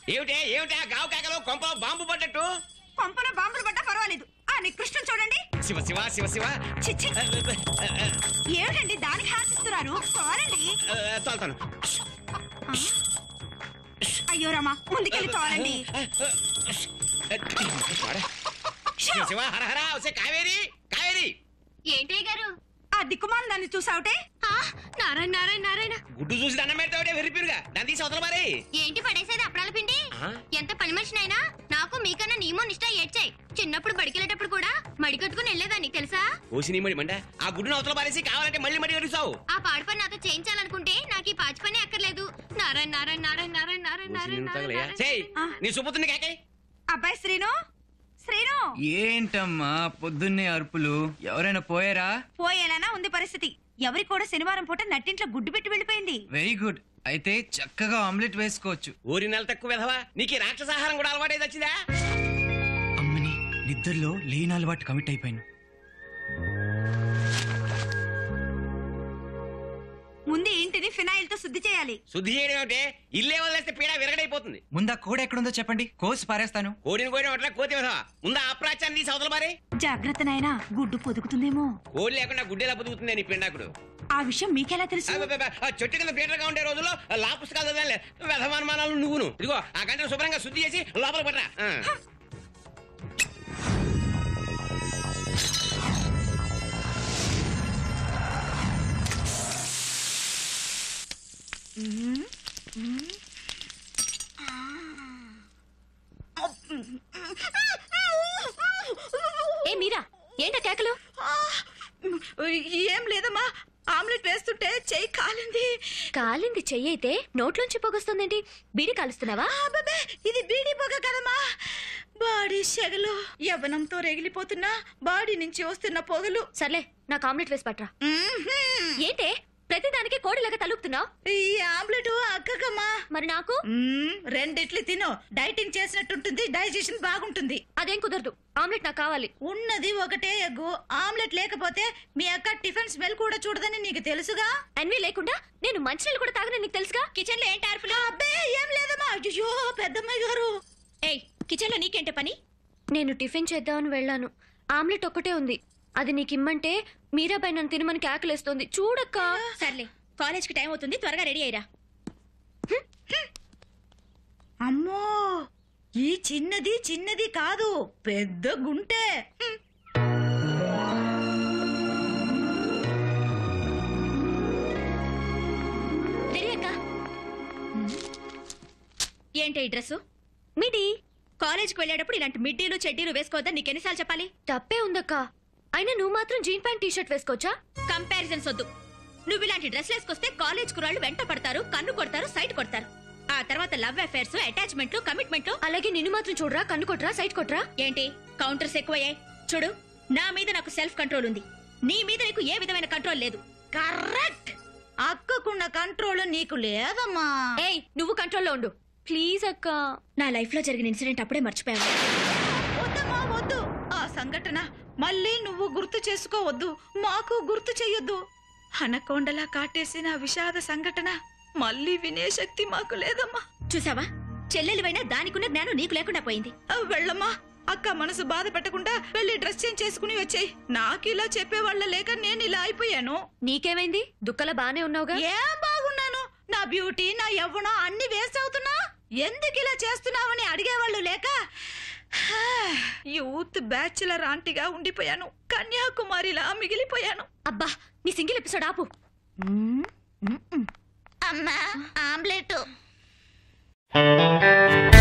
ఏమిటే ఏమిటా గావు కాకలో కొంపలో బాంబు పడ్డట్టు పంపలో బాంబులు పడ్డా పర్వాలేదు ఆ నికృష్టం చూడండి శివ శివ శివ శివ చిచ్చి ఏమిటండి దానికి హాసిస్తున్నారు తోలండి తోలుతాను అయ్యో రామా ముందుకెళ్ళి తోలండి శివ శివ హర హర వసే కావేరి కావేరి ఏంటి గారు ఆ దిక్కుమాల దాన్ని చూసావుటే నారాయణ నారాయణ నారాయణ గుడ్డు చూసి దండం పెడతావుటే వెర్రిపిరుగా దాన్ని తీసి అవతల మరి ఏంటి పడేసేది అప్పడాల పిండి ఆ? ఎంత పని మనిషినైనా నాకు మీకన్నా నీమో నిష్ట ఏడ్చాయి చిన్నప్పుడు బడికెళ్ళేటప్పుడు కూడా మడి కట్టుకుని వెళ్ళేదాన్ని తెలుసా ఓసి నీ మడి మంట ఆ గుడ్డును అవతల పారేసి కావాలంటే మళ్ళీ మడి కడుస్తావు ఆ పాడు పని నాతో చేయించాలనుకుంటే నాకు ఈ పాచి పని అక్కర్లేదు నారాయణ నారాయణ నారాయణ నారాయణ నారాయణ నారాయణ నారాయణ సేయ్ నారాయణ నీ సుపుత్రుని కాకే అబ్బాయి శ్రీను శ్రీను ఏంటమ్మా పొద్దున్నే అరుపులు ఎవరైనా పోయారా పోయేలానా ఉంది పరిస్థితి ఎవరి కూడా శనివారం పూట నట్టింట్లో గుడ్డు పెట్టి వెళ్ళిపోయింది వెరీ గుడ్ అయితే చక్కగా ఆమ్లెట్ వేసుకోవచ్చు ఊరి నెల తక్కువ విధవా నీకు ఈ రాక్షసాహారం కూడా అలవాటు వచ్చిందా అమ్మని నిద్రలో లేని అలవాటు కమిట్ అయిపోయాను ముందు ఇంటిని ఫినాయిల్ తో శుద్ధి చేయాలి శుద్ధి చేయడం ఏమిటే ఇల్లే వదిలేస్తే పీడ విరగడైపోతుంది ముందా కోడ ఎక్కడుందో చెప్పండి కోసి పారేస్తాను కోడిని కోడి ఒకట్లా కోతి విధవా ముందు ఆ ప్రాచ్యాన్ని తీసి అవతల మరి జాగ్రత్త నాయనా గుడ్డు పొదుగుతుందేమో కోడి లేకుండా గుడ్డెలా బతుకుతుంది నీ పిండాకుడు ఆ విషయం మీకెలా తెలుసు అబ్బబ్బబ్బ, ఆ చెట్టు కింద పీటలుగా ఉండే రోజుల్లో లా పుస్తకాలు చదవాలి వ్యధమానమానాలు నువ్వును ఇదిగో ఆ గంటను శుభ్రంగా శుద్ధి చేసి లోపల పడరా ఆ. ఏ మీరా ఏంట కేకలు ఏం లేదమ్మా ఆమ్లెట్ వేస్తుంటే చెయ్యి కాలింది కాలింది చెయ్యి అయితే నోట్లోంచి పొగొస్తుందేంటి బీడి కాలుస్తున్నావా అబ్బబ్బే, ఇది బీడీ పొగ కదమ్మా బాడీ సెగలు యవ్వనంతో రగిలిపోతున్నా బాడీ నుంచి వస్తున్న పొగలు సర్లే నాకు ఆమ్లెట్ వేసి పట్రా మ్మ్హ్మ్. ఏంటే ప్రతిదానికి కోడిలాగా తలుపుతున్నావు ఈ ఆమ్లెట్ అక్కకమ్మా మరి నాకు మ్మ్, రెండిట్లు తిను డైటింగ్ చేసినట్టుంటుంది డైజెషన్ బాగుంటుంది అదేం కుదరదు ఆమ్లెట్ నాకు కావాలి ఉన్నది ఒకటే ఎగ్గు ఆమ్లెట్ లేకపోతే మీ అక్క టిఫిన్ స్మెల్ కూడా చూడదని నీకు తెలుసుగా అన్వి లేకుండా నేను మంచినీళ్ళు కూడా తాగని నీకు తెలుసుగా కిచెన్ లో ఏంటి అర్పులు అబ్బే ఏం లేదమ్మా అయ్యో పెద్దమ్మాయి గారు ఏయ్ కిచెన్ లో నీకేంటే పని నేను టిఫిన్ చేద్దామని వెళ్ళాను ఆమ్లెట్ ఒక్కటే ఉంది అది నీకు ఇమ్మంటే మీరాబాయ్ నన్ను తినమని కేకలేస్తోంది చూడక్క సర్లే కాలేజ్ కి టైం అవుతుంది త్వరగా రెడీ అయ్యిరా అమ్మో ఈ చిన్నది చిన్నది కాదు పెద్ద గుంటే హ్మ్. రెడీ అక్క ఏంటి ఈ డ్రెస్సు మిడి కాలేజ్కి వెళ్ళేటప్పుడు ఇలాంటి మిడ్డీలు చెడ్డీలు వేసుకోవద్దని నీకు ఎన్నిసార్లు చెప్పాలి తప్పే ఉందక్క అయినా నువ్వు మాత్రం జీన్ ప్యాంట్ టీ షర్ట్ వేసుకోవచ్చా కంపారిజన్స్ వద్దు నువ్వు ఇలాంటి డ్రెస్ వేసుకొస్తే కాలేజ్ కురాళ్ళు వెంట పడతారు కన్ను కొడతారు సైట్ కొడతారు ఆ తర్వాత లవ్ అఫైర్స్ అటాచ్మెంట్లు కమిట్మెంట్లు అలాగే నిన్ను మాత్రం చూడరా కన్ను కొట్రా సైట్ కొట్రా ఏంటి కౌంటర్స్ ఎక్కువయ్యాయి చూడు నా మీద నాకు సెల్ఫ్ కంట్రోల్ ఉంది నీ మీద నీకు ఏ విధమైన కంట్రోల్ లేదు కరెక్ట్ అక్కకున్న కంట్రోల్ నీకు లేదమ్మా ఏయ్ నువ్వు కంట్రోల్లో ఉండు ప్లీజ్ అక్క నా లైఫ్ లో జరిగిన ఇన్సిడెంట్ అప్పుడే మర్చిపోయాను వద్దమ్మా వద్దు ఆ సంఘటన మళ్ళీ నువ్వు గుర్తు చేసుకోవద్దు మాకు గుర్తు చెయ్యొద్దు హనకొండలా కాటేసిన ఆ విషాద సంఘటన మళ్ళీ వినే శక్తి మాకు లేదమ్మా చూసావా చెల్లెలివైనా దానికున్న జ్ఞానం నీకు లేకుండా పోయింది ఆ, వెళ్ళమ్మా అక్క మనసు బాధ పెట్టకుండా వెళ్ళి డ్రెస్ చేంజ్ చేసుకుని వచ్చేయ్ నాకు ఇలా చెప్పేవాళ్ళ లేక నేను ఇలా అయిపోయాను నీకేమైంది దుక్కల బానే ఉన్నావుగా ఏం బాగున్నాను నా బ్యూటీ నా యవ్వనం అన్ని వేస్ట్ అవుతున్నా ఎందుకు ఇలా చేస్తున్నావని అడిగేవాళ్ళు లేక హా, యూత్ బ్యాచులర్ ఆంటీగా ఉండిపోయాను కన్యాకుమారిలా మిగిలిపోయాను అబ్బా నీ సింగిల్ ఎపిసోడ్ ఆపు అమ్మా ఆమ్లెట్